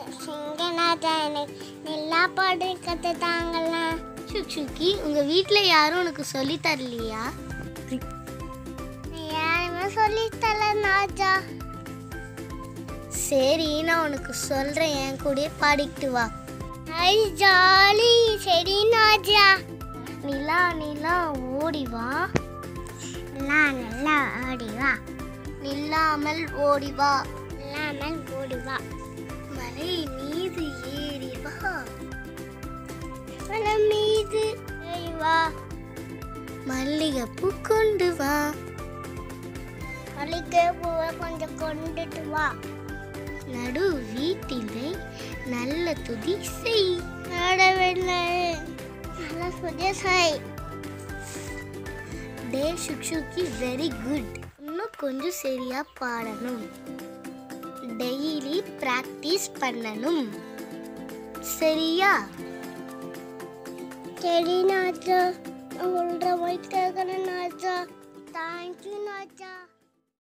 சிங்கநாதா எனக்கு நல்லா பாடு கற்று தாங்களா சுக்ஷுக்கி உங்க வீட்ல யாரும் உனக்கு சொல்லி தரலையா யாருமே சொல்லி தரல நாஜா சரி நான் உனக்கு சொல்றேன் என் கூடயே பாடிக்கிட்டு வா ஐ ஜாலி சரி நாஜா நிலா நிலா ஓடி வா நல்லா நல்லா ஓடி வா நில்லாமல் ஓடி வா இல்லாமல் ஓடி வா மலை மீது ஏறி வா மனம் மீது ஏறி வா மல்லிகைப்பூ கொண்டு வா மல்லிகை பூவை கொஞ்சம் கொண்டுட்டு வா நடு வீட்டிலே நல்ல துதி செய் நடவில்லை நல்லா சுஜசாய் டே சுக்ஷுக்கி வெரி குட் இன்னும் கொஞ்சம் சரியா பாடணும் டெய்லி ப்ராக்டிஸ் பண்ணணும் சரியா சரி நாஜா நான் சொல்கிற மாதிரி கேட்குறேன் நாஜா தேங்க்யூ நாஜா